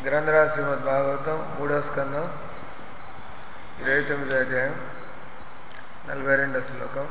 గ్రంథరాజ శ్రీమద్ భాగవతం మూడో స్కందం ఇరవై తొమ్మిదో అధ్యాయం నలభై రెండో శ్లోకం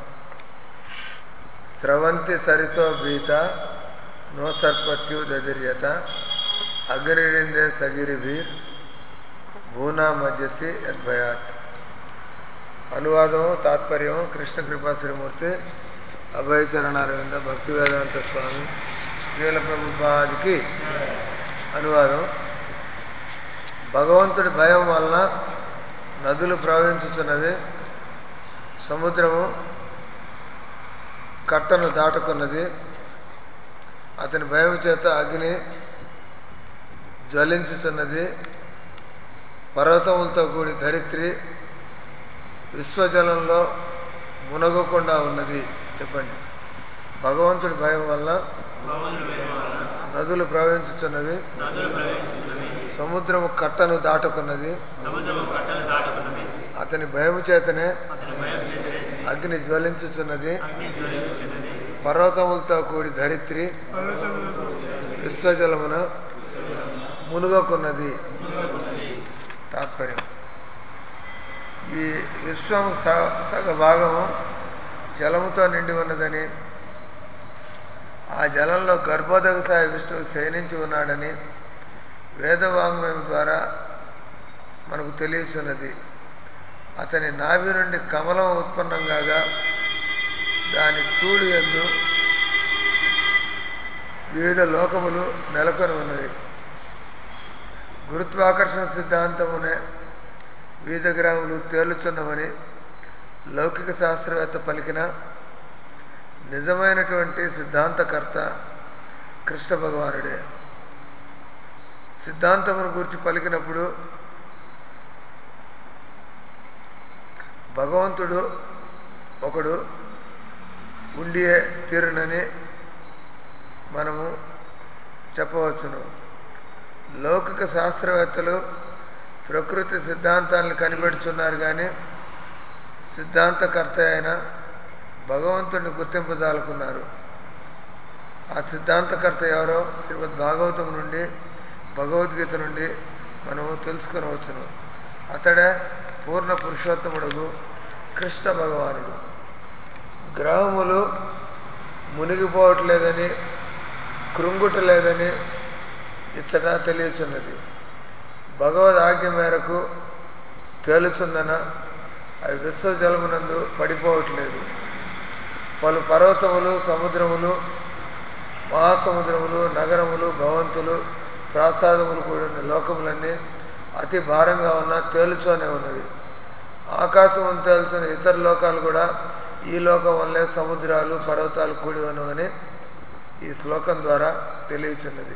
స్రవంతి సరితో భీత నో సర్పత్యుదర్యత అగ్నిరిందే సగిరిభీర్ భూనా మధ్యతి యద్భయాత్ అనువాదము తాత్పర్యము కృష్ణ కృపా శ్రీమూర్తి అభయచరణారవింద భక్తి వేదాంత స్వామి శ్రీల ప్రభుపాదికి అనువాదం భగవంతుడి భయం వలన నదులు ప్రవహించుతున్నవి సముద్రము కట్టను దాటుకున్నది అతని భయం చేత అగ్ని జ్వలించుతున్నది పర్వతములతో కూడి ధరిత్రి విశ్వజలంలో మునగకుండా ఉన్నది చెప్పండి భగవంతుడి భయం వల్ల నదులు ప్రవహించుతున్నవి సముద్రము కట్టను దాటుకున్నది అతని భయము చేతనే అగ్ని జ్వలించుచున్నది పర్వతములతో కూడి ధరిత్రి విశ్వజలమున మునుగకున్నది తాత్పర్యం ఈ విశ్వం సగ భాగము జలముతో నిండి ఉన్నదని ఆ జలంలో గర్భోదగసాయ విష్ణువు శయనించి ఉన్నాడని వేదవాంగ్మయం ద్వారా మనకు తెలియచున్నది అతని నాభి నుండి కమలం ఉత్పన్నం కాగా దాని తూడు ఎందు వివిధ లోకములు నెలకొని ఉన్నవి గురుత్వాకర్షణ సిద్ధాంతమునే వివిధ గ్రాములు తేలుచున్నవని లౌకిక శాస్త్రవేత్త పలికిన నిజమైనటువంటి సిద్ధాంతకర్త కృష్ణ భగవానుడే సిద్ధాంతమును గురించి పలికినప్పుడు భగవంతుడు ఒకడు ఉండియే తీరునని మనము చెప్పవచ్చును లౌకిక శాస్త్రవేత్తలు ప్రకృతి సిద్ధాంతాలను కనిపెడుతున్నారు కానీ సిద్ధాంతకర్త అయిన భగవంతుడిని గుర్తింపదాలుకున్నారు ఆ సిద్ధాంతకర్త ఎవరో శ్రీమద్ భాగవతం నుండి భగవద్గీత నుండి మనము తెలుసుకునవచ్చును అతడే పూర్ణ పురుషోత్తముడు కృష్ణ భగవానుడు గ్రహములు మునిగిపోవట్లేదని కృంగుటలేదని ఇచ్చట తెలియచున్నది భగవద్ ఆజ్ఞ మేరకు తేలుచుందన అవి విశ్వజలమునందు పడిపోవట్లేదు పలు పర్వతములు సముద్రములు మహాసముద్రములు నగరములు భవంతులు ప్రాసాదములు కూడిన లోకములన్నీ అతి భారంగా ఉన్న తేలుచోనే ఉన్నవి ఆకాశం తేలుతున్న ఇతర లోకాలు కూడా ఈ లోకం వల్లే సముద్రాలు పర్వతాలు కూడి ఉన్నవని ఈ శ్లోకం ద్వారా తెలియచున్నది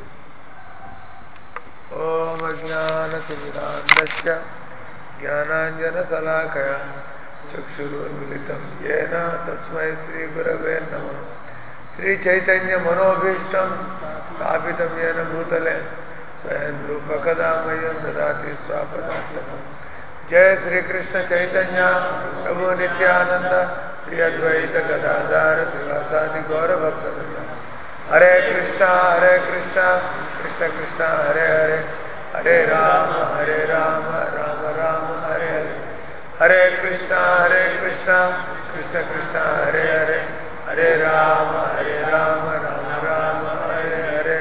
ఓం జ్ఞానతిమిరాంధ్య జ్ఞానాంజన శలాకయ చక్షురున్మిళితం ఏన తస్మై శ్రీ గురవే నమ శ్రీ చైతన్య మనోభీష్టం స్థాపితం ఏన భూతలే స్వయం రూపకదామయం దదాతి స్వాపదాంతకం జయ శ్రీకృష్ణ చైతన్య ప్రభు నిత్యానంద శ్రీ అద్వైత గదాధార శ్రీవాసాది గౌరభక్తవృంద హరే కృష్ణ హరే కృష్ణ కృష్ణ కృష్ణ హరే హరే హరే రామ హరే రామ రామ రామ హరే హరే హరే కృష్ణ హరే కృష్ణ కృష్ణ కృష్ణ హరే హరే హరే రామ హరే రామ రామ రామ హరే హరే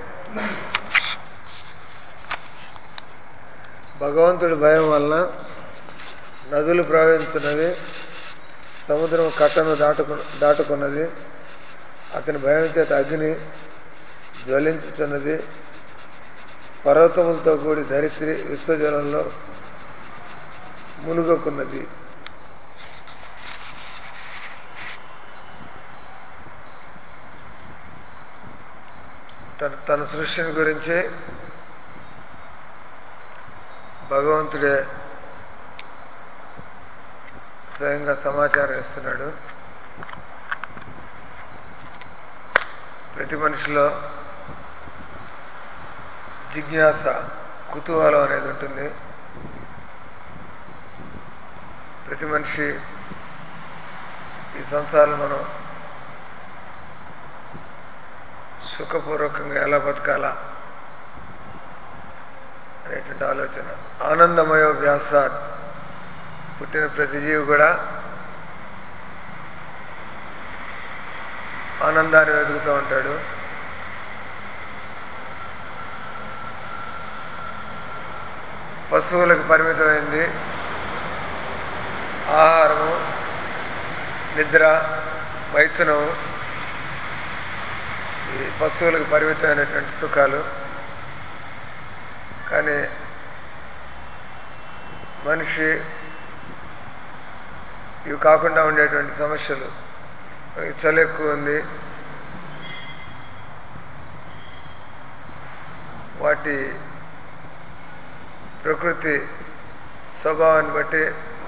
భగవంతుడి భయం వలన నదులు ప్రవహిస్తున్నవి సముద్రం కట్టను దాటుకు దాటుకున్నది అతని భయం చేత అగ్ని జ్వలించుతున్నది పర్వతములతో కూడి ధరిత్రి విశ్వజలంలో మునుగకున్నది తన తన సృష్టిని గురించి భగవంతుడే స్వయంగా సమాచారం ఇస్తున్నాడు ప్రతి మనిషిలో జిజ్ఞాస కుతూహలం అనేది ఉంటుంది ప్రతి మనిషి ఈ సంసారం మనం సుఖపూర్వకంగా ఎలా బతకాలా అనేటువంటి ఆలోచన ఆనందమయ వ్యాసాత్ పుట్టిన ప్రతి జీవి కూడా ఆనందాన్ని వెతుకుతూ ఉంటాడు పశువులకు పరిమితమైంది ఆహారము నిద్ర మైథునం ఈ పశువులకు పరిమితమైనటువంటి సుఖాలు కానీ మనిషి ఇవి కాకుండా ఉండేటువంటి సమస్యలు మనకి చలి ఎక్కువ ఉంది వాటి ప్రకృతి స్వభావాన్ని బట్టి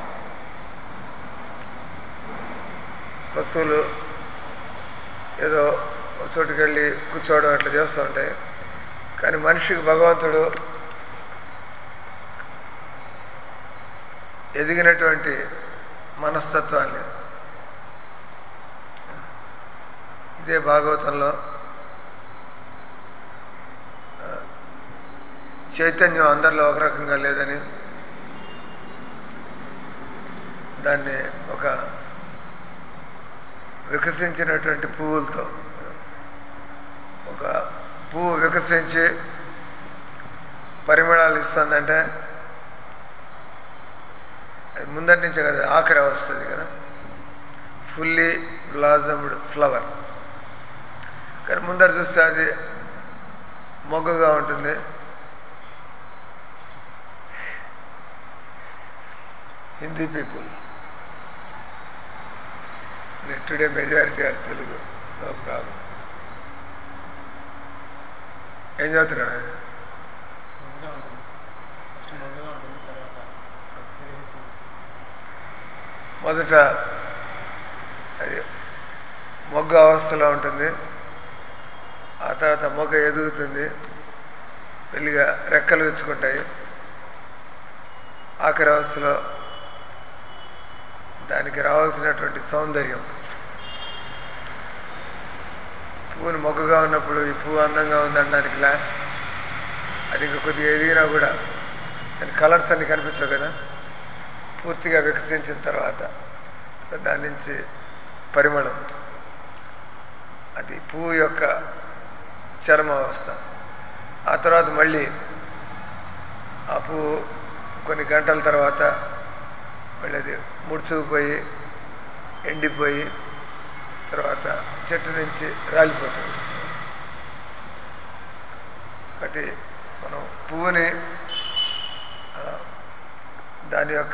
పశువులు ఏదో ఒక చోటుకి వెళ్ళి కూర్చోవడం అట్లా చేస్తూ ఉంటాయి కానీ మనిషికి భగవంతుడు ఎదిగినటువంటి మనస్తత్వాన్ని ఇదే భాగవతంలో ఆ, చైతన్యం అందరిలో ఒక రకంగా లేదని దాన్ని ఒక వికసించినటువంటి పువ్వులతో ఒక పువ్వు వికసించి పరిమళాలు ఇస్తుందంటే అది ముందరి నుంచే కదా ఆఖరి వస్తుంది కదా ఫుల్లీ బ్లాజమ్డ్ ఫ్లవర్ కానీ ముందర చూస్తే అది మొగ్గగా ఉంటుంది Hindi people today majority are Telugu no problem ఏం చదువుతున్నా మొగ్గగా ఉంటుంది ఫస్ట్ మొగ్గగా ఉంటుంది తర్వాత వికసిస్తుంది మొదట అది మొగ్గ అవస్థలో ఉంటుంది ఆ తర్వాత మొగ్గ ఎదుగుతుంది వెళ్ళిగా రెక్కలు విచ్చుకుంటాయి ఆఖరి అవస్థలో దానికి రావాల్సినటువంటి సౌందర్యం పువ్వుని మొగ్గగా ఉన్నప్పుడు ఈ పువ్వు అందంగా ఉందనడానికిలా అది ఇంకా కొద్దిగా ఎదిగినా కూడా దాని కలర్స్ అన్ని కనిపించవు కదా పూర్తిగా వికసించిన తర్వాత దాని నుంచి పరిమళం అది పువ్వు యొక్క చర్మ అవస్థ ఆ తర్వాత మళ్ళీ ఆ పువ్వు కొన్ని గంటల తర్వాత మళ్ళీ అది ముడుచుకుపోయి ఎండిపోయి తర్వాత చెట్టు నుంచి రాలిపోతుంది కాబట్టి మనం పువ్వుని ఆ, దాని యొక్క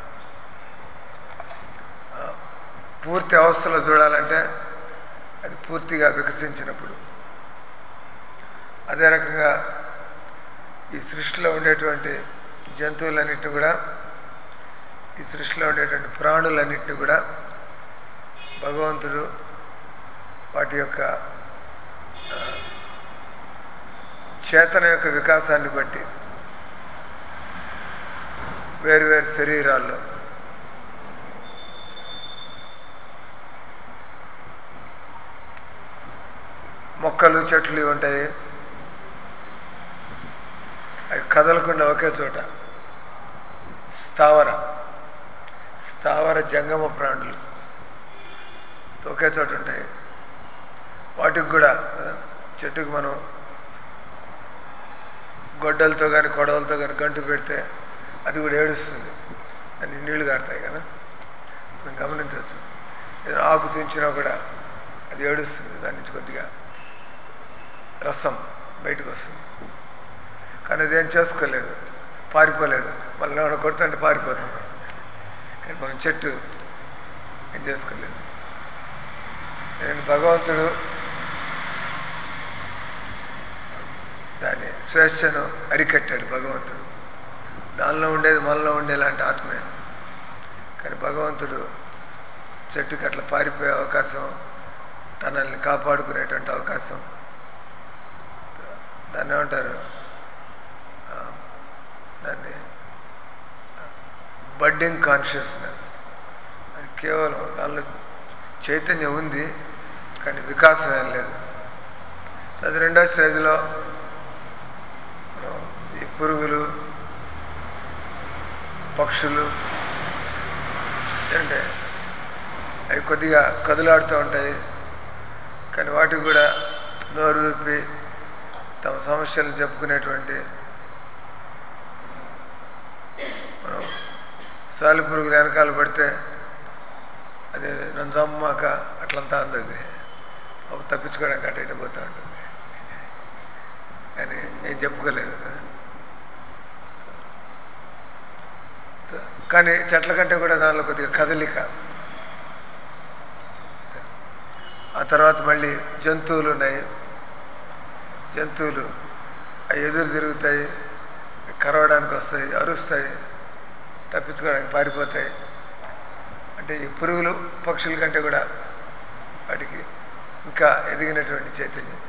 ఆ, పూర్తి అవస్థలో చూడాలంటే అది పూర్తిగా వికసించినప్పుడు అదే రకంగా ఈ సృష్టిలో ఉండేటువంటి జంతువులన్నింటినీ కూడా ఈ సృష్టిలో ఉండేటువంటి ప్రాణులన్నింటినీ కూడా భగవంతుడు వాటి యొక్క ఆ, చేతన యొక్క వికాసాన్ని బట్టి వేరువేరు శరీరాల్లో మొక్కలు చెట్లు ఇవి ఉంటాయి అవి కదలకుండా ఒకే చోట స్థావర స్థావర జంగమ ప్రాణులు ఒకే చోట ఉంటాయి వాటికి కూడా ఆ, చెట్టుకు మనం గొడ్డలతో కానీ కొడవలతో కానీ గంటు పెడితే అది కూడా ఏడుస్తుంది దాన్ని నీళ్లు కారుతాయి కదా మనం గమనించవచ్చు ఏదైనా ఆకు తుంచినా కూడా అది ఏడుస్తుంది దాని నుంచి కొద్దిగా రసం బయటకు వస్తుంది కానీ అదేం చేసుకోలేదు పారిపోలేదు మళ్ళీ ఏమైనా కొడుతుంటే పారిపోతాం కానీ మనం చెట్టు ఏం చేసుకోలేదు నేను భగవంతుడు దాని స్వేచ్ఛను అరికట్టాడు భగవంతుడు దానిలో ఉండేది మనలో ఉండేలాంటి ఆత్మే కానీ భగవంతుడు చెట్టుకి అట్లా పారిపోయే అవకాశం తనల్ని కాపాడుకునేటువంటి అవకాశం దాన్ని ఏమంటారు ఆ, దాన్ని బడ్డింగ్ కాన్షియస్నెస్ అది కేవలం దానిలో చైతన్యం ఉంది కానీ వికాసం ఏం లేదు అది రెండో స్టేజ్లో మనం ఈ పురుగులు పక్షులు అంటే అవి కొద్దిగా కదులాడుతూ ఉంటాయి కానీ వాటికి కూడా నోరు విప్పి తమ సమస్యలు చెప్పుకునేటువంటి మనం సాలి పురుగులు వెనకాల పడితే అది నన్ను చమ్మాక అట్లంతా అందది అప్పుడు తప్పించుకోవడానికి అటు ఇటు పోతూ ఉంటుంది కానీ ఏం చెప్పుకోలేదు కానీ చెట్ల కంటే కూడా దానిలో కొద్దిగా కదలిక ఆ తర్వాత మళ్ళీ జంతువులు ఉన్నాయి జంతువులు అవి ఎదురు తిరుగుతాయి కరవడానికి వస్తాయి అరుస్తాయి తప్పించుకోవడానికి పారిపోతాయి అంటే ఈ పురుగులు పక్షుల కంటే కూడా వాటికి ఇంకా ఎదిగినటువంటి చైతన్యం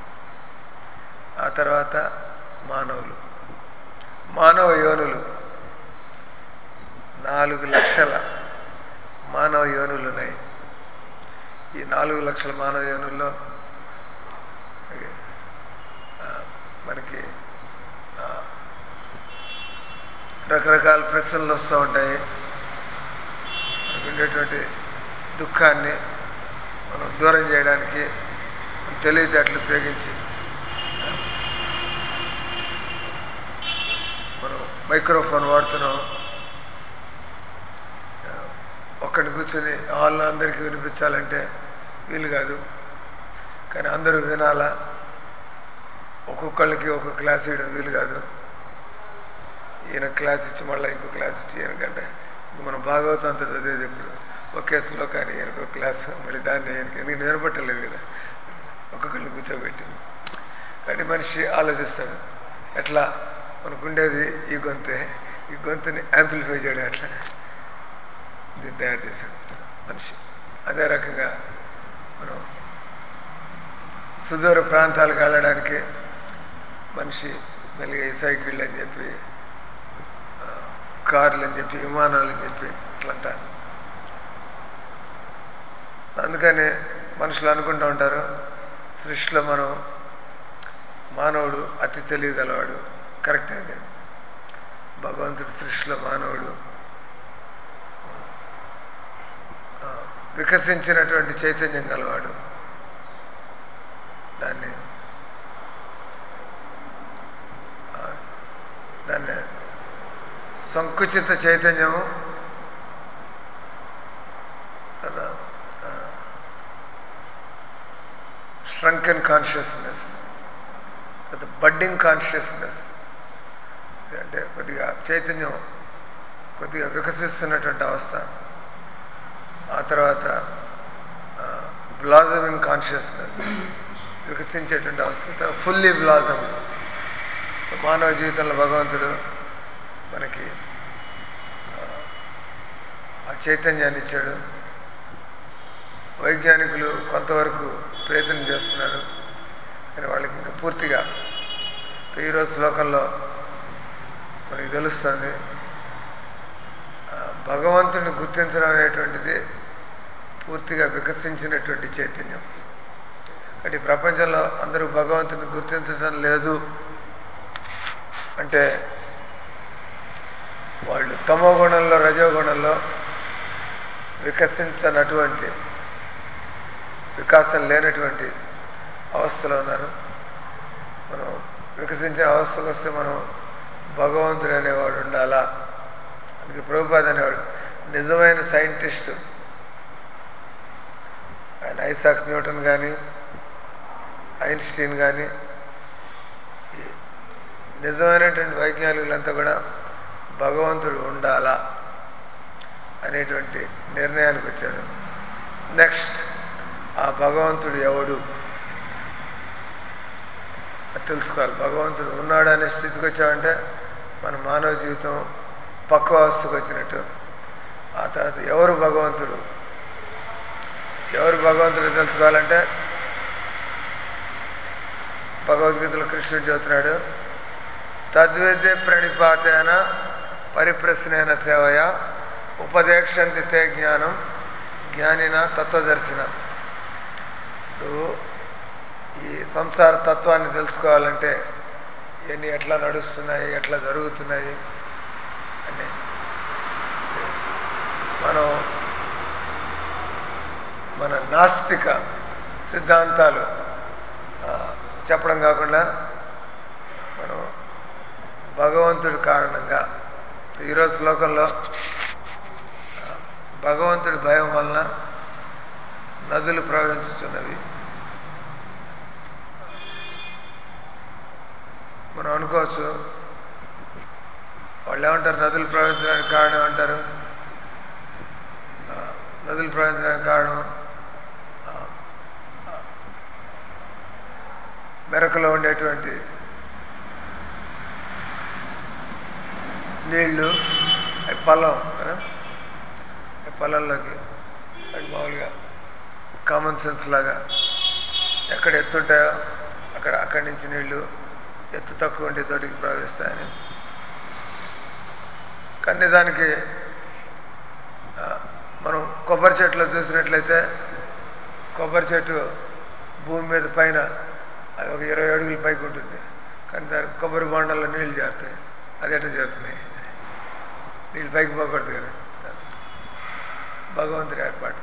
ఆ తర్వాత మానవులు మానవ యోనులు నాలుగు లక్షల మానవ యోనులు ఉన్నాయి ఈ నాలుగు లక్షల మానవ యోనుల్లో ఆ, మనకి ఆ, రకరకాల ప్రశ్నలు వస్తూ ఉంటాయి మనకు ఉండేటువంటి దుఃఖాన్ని మనం దూరం చేయడానికి మన తెలివితేటలు ఉపయోగించి మనం మైక్రోఫోన్ వాడుతున్నాం ఆ, ఒక్కడిని కూర్చొని హాల్లో అందరికీ వినిపించాలంటే వీలు కాదు కానీ అందరూ వినాలా ఒక్కొక్కళ్ళకి ఒక్కొక్క క్లాస్ ఇవ్వడం వీలు కాదు ఈయన క్లాస్ ఇచ్చి మళ్ళీ ఇంకో క్లాస్ ఇచ్చి ఈయనకంటే ఇంక మనం భాగవతం అంతా చదివేది ఇప్పుడు ఒకే శ్లోకాన్ని ఈయనకు ఒక క్లాస్ మళ్ళీ దాన్ని ఈయనకి ఎందుకు నిలబట్టలేదు కదా ఒక్కొక్కరిని కూర్చోబెట్టి కాబట్టి మనిషి ఆలోచిస్తాడు ఎట్లా మనకుండేది ఈ గొంతే ఈ గొంతుని యాంప్లిఫై చేయడం ఎట్లా దీన్ని తయారు చేశాడు మనిషి అదే రకంగా మనం సుదూర ప్రాంతాలకు వెళ్ళడానికి మనిషి మెల్లిగా ఈ సైకిళ్ళు అని చెప్పి ఆ, కార్లు అని చెప్పి విమానాలు అని చెప్పి ఇట్లంతా అందుకని మనుషులు అనుకుంటూ ఉంటారు సృష్టిలో మనం మానవుడు అతి తెలియగలవాడు కరెక్ట్ అది భగవంతుడి సృష్టిలో మానవుడు ఆ, వికసించినటువంటి చైతన్యం గలవాడు దాన్ని ఆ, దాన్ని సంకుచిత చైతన్యము shrunken కాన్షియస్నెస్ తర్వాత బడ్డింగ్ కాన్షియస్నెస్ అంటే కొద్దిగా చైతన్యం కొద్దిగా వికసిస్తున్నటువంటి అవస్థ ఆ తర్వాత బ్లాజమింగ్ కాన్షియస్నెస్ వికసించేటువంటి అవస్థ ఫుల్లీ బ్లాజమ్ మానవ జీవితంలో భగవంతుడు మనకి ఆ, ఆ చైతన్యాన్ని ఇచ్చాడు వైజ్ఞానికులు కొంతవరకు ప్రయత్నం చేస్తున్నారు కానీ వాళ్ళకి ఇంకా పూర్తిగా ఈరోజు శ్లోకంలో మనకి తెలుస్తుంది ఆ, భగవంతుని గుర్తించడం అనేటువంటిది పూర్తిగా వికసించినటువంటి చైతన్యం కాబట్టి ఈ ప్రపంచంలో అందరూ భగవంతుని గుర్తించడం లేదు అంటే వాళ్ళు తమో గుణంలో రజో గుణంలో వికసించనటువంటి వికాసం లేనటువంటి అవస్థలో ఉన్నారు మనం వికసించిన అవస్థకు వస్తే మనం భగవంతుడు అనేవాడు ఉండాలా అందుకే ప్రభుపాద్ అనేవాడు నిజమైన సైంటిస్ట్ ఆయన ఐసాక్ న్యూటన్ కానీ ఐన్స్టీన్ కానీ ఈ నిజమైనటువంటి వైజ్ఞానికులంతా కూడా భగవంతుడు ఉండాలా అనేటువంటి నిర్ణయానికి వచ్చాడు నెక్స్ట్ ఆ భగవంతుడు ఎవడు అది తెలుసుకోవాలి భగవంతుడు ఉన్నాడు అనే స్థితికి వచ్చామంటే మన మానవ జీవితం పక్వ అవస్థకు వచ్చినట్టు ఆ తర్వాత ఎవరు భగవంతుడు ఎవరు భగవంతుడు తెలుసుకోవాలంటే భగవద్గీతలో కృష్ణుడు చెబుతున్నాడు తద్విద్య ప్రణిపాతేన పరిప్రశ్నైన సేవయ ఉపదేక్షంతి తే జ్ఞానం జ్ఞానిన తత్వదర్శన నువ్వు ఈ సంసార తత్వాన్ని తెలుసుకోవాలంటే ఇవన్నీ ఎట్లా నడుస్తున్నాయి ఎట్లా జరుగుతున్నాయి అని మనం మన నాస్తిక సిద్ధాంతాలు ఆ, చెప్పడం కాకుండా మనం భగవంతుడి కారణంగా ఈరోజు శ్లోకంలో ఆ, భగవంతుడి భయం వలన నదులు ప్రవహించుతున్నవి మనం అనుకోవచ్చు వాళ్ళు ఏమంటారు నదులు ప్రవహించడానికి కారణం ఏమంటారు ఆ, నదులు ప్రవహించడానికి కారణం ఆ, ఆ, మెరకలో ఉండేటువంటి నీళ్లు అవి పొలం కదా అవి పొలంలోకి అది మామూలుగా కామన్ సెన్స్ లాగా ఎక్కడ ఎత్తుంటాయో అక్కడ అక్కడి నుంచి నీళ్లు ఎత్తు తక్కువ ఉండే చోటికి ప్రవహిస్తాయని కానీ దానికి ఆ, మనం కొబ్బరి చెట్లు చూసినట్లయితే కొబ్బరి చెట్టు భూమి మీద పైన అది ఒక ఇరవై అడుగుల పైకి ఉంటుంది కానీ దాని కొబ్బరి బొండల్లో నీళ్లు చేరుతాయి అది ఎట్లా చేరుతున్నాయి నీళ్ళు పైకి పోకూడదు కదా భగవంతుడి ఏర్పాటు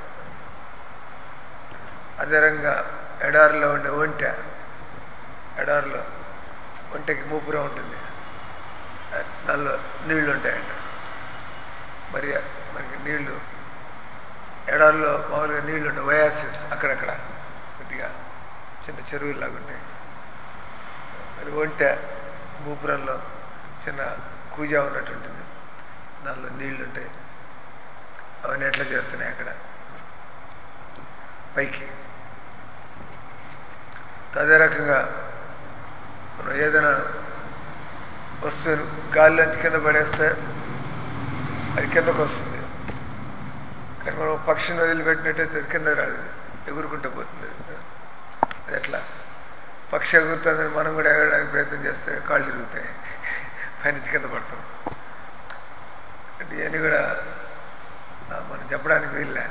అదే రకంగా ఎడారిలో ఉండే ఒంటె ఎడారిలో ఒంటెకి మూపురం ఉంటుంది దానిలో నీళ్లు ఉంటాయంట మరి మనకి నీళ్లు ఎడారిలో మామూలుగా నీళ్లు ఉంటాయి వయాసిస్ అక్కడక్కడ కొద్దిగా చిన్న చెరువులాగా ఉంటాయి అది ఒంటె మూపురంలో చిన్న కూజా ఉన్నట్టు ఉంటుంది దానిలో నీళ్లు ఉంటాయి అవన్నీ ఎట్లా చేరుతున్నాయి అక్కడ పైకి అదే రకంగా మనం ఏదైనా వస్తువును గాలిలోంచి కింద పడేస్తే అది కిందకు వస్తుంది కానీ మనం పక్షిని వదిలిపెట్టినట్టయితే అది కింద రాదు ఎగురుకుంటూ పోతుంది అది. అది ఎట్లా పక్షి ఎగురుతుందని మనం కూడా ఎగరడానికి ప్రయత్నం చేస్తే కాళ్ళు ఇరుగుతాయి పైనుంచి కింద పడతాం అంటే ఇవన్నీ కూడా ఆ, మనం చెప్పడానికి వీళ్ళే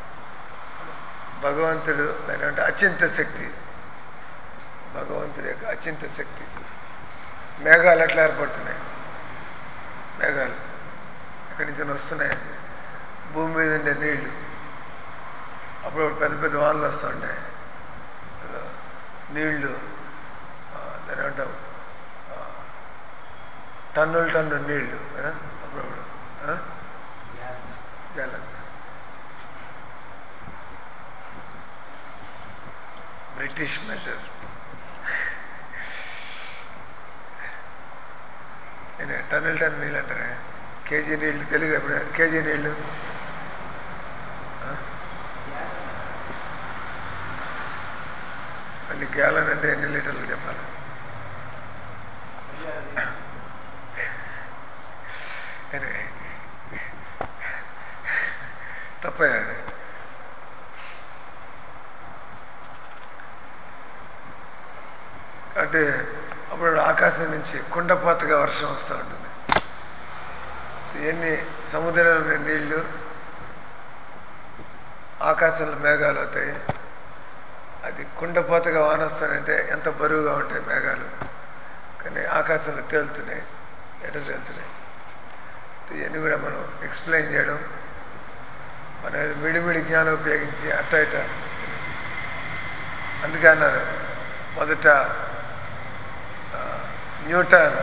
భగవంతుడు దాని అంటే అచింత శక్తి భగవంతుడి యొక్క అచింత శక్తి మేఘాలు ఎట్లా ఏర్పడుతున్నాయి మేఘాలు ఎక్కడి నుంచి వస్తున్నాయి భూమి మీద ఉండే నీళ్లు అప్పుడు పెద్ద పెద్ద వానలు వస్తుంటాయి ఏదో నీళ్లు ఆ, దాని అంటాం ఆ, టన్నులు టన్ను నీళ్లు కదా అప్పుడప్పుడు గ్యాలన్స్ బ్రిటిష్ మెజర్ టన్నులు టన్ను నీళ్ళు అంటారే కేజీ నీళ్ళు తెలియదు ఎప్పుడు కేజీ నీళ్ళు ఆ? మళ్ళీ గ్యాలన్ అంటే ఎన్ని లీటర్లు చెప్పాలి Anyway. తప్పే అది. అంటే అప్పుడు ఆకాశం నుంచి కుండపోతగా వర్షం వస్తూ ఉంటుంది ఎన్ని సముద్రంలో ఉండే నీళ్లు ఆకాశంలో మేఘాలు అవుతాయి అది కుండపోతగా వానొస్తానంటే ఎంత బరువుగా ఉంటాయి మేఘాలు కానీ ఆకాశంలో తేలుతున్నాయి ఎట తేలుతున్నాయి ఇవన్నీ కూడా మనం ఎక్స్ప్లెయిన్ చేయడం మన ఏదో మిడిమిడి జ్ఞానం ఉపయోగించి అట్ట ఇట అందుకే అన్నారు మొదట ఆ, న్యూటన్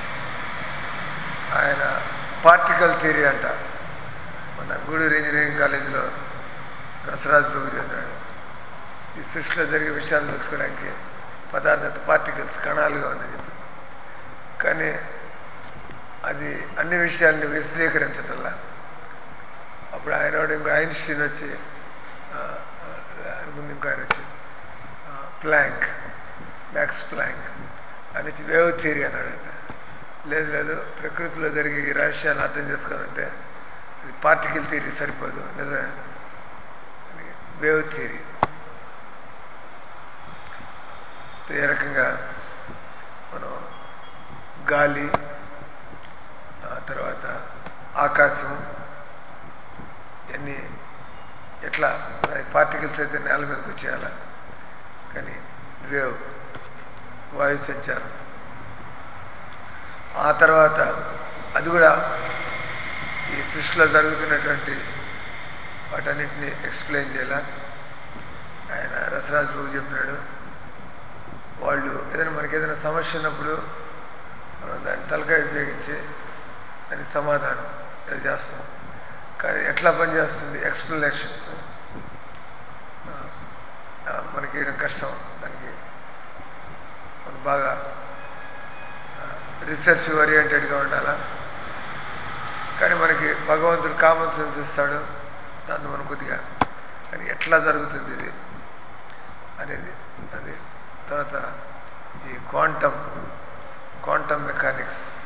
ఆయన పార్టికల్ థియరీ అంట మన గూడూరు ఇంజనీరింగ్ కాలేజీలో రసరాజ్ ప్రభు చేశాడు ఈ సృష్టిలో జరిగే విషయాలు తెలుసుకోవడానికి పదార్థ పార్టికల్స్ కణాలుగా ఉందని చెప్పి కానీ అది అన్ని విషయాల్ని విశదీకరించటంలా అప్పుడు ఆయన వాడు ఇంకో ఐన్స్టీన్ వచ్చి ఆ, ఆ, ఆయన ముందు ఇంకో ఆయన వచ్చి ఆ, ప్లాంక్ మ్యాక్స్ ప్లాంక్ ఆయన వచ్చి వేవ్ థియరీ అన్నాడంట లేదు లేదు ప్రకృతిలో జరిగే ఈ రహస్యాన్ని అర్థం చేసుకోవాలంటే ఇది పార్టికల్ థియరీ సరిపోదు నిజమే అని వేవ్ థియరీ ఏ రకంగా మనం గాలి ఆ తర్వాత ఆకాశం ఇవన్నీ ఎట్లా పార్టికల్స్ అయితే నేల మీదకి వచ్చేయాలా కానీ వేవ్ వాయు సంచారం ఆ తర్వాత అది కూడా ఈ సృష్టిలో జరుగుతున్నటువంటి వాటన్నిటిని ఎక్స్ప్లెయిన్ చేయాల ఆయన రసరాజు ప్రభు చెప్పినాడు వాళ్ళు ఏదైనా మనకి ఏదైనా సమస్య ఉన్నప్పుడు మనం దాన్ని తలకాయ ఉపయోగించి దానికి సమాధానం అది చేస్తాం కానీ ఎట్లా పనిచేస్తుంది ఎక్స్ప్లెనేషన్ మనకి వేయడం కష్టం దానికి మనం బాగా రీసెర్చ్ ఓరియంటెడ్గా ఉండాలా కానీ మనకి భగవంతుడు కామన్ సెన్స్ ఇస్తాడు దాన్ని మనం కొద్దిగా కానీ ఎట్లా జరుగుతుంది ఇది అనేది అది తర్వాత ఈ క్వాంటమ్ క్వాంటమ్ మెకానిక్స్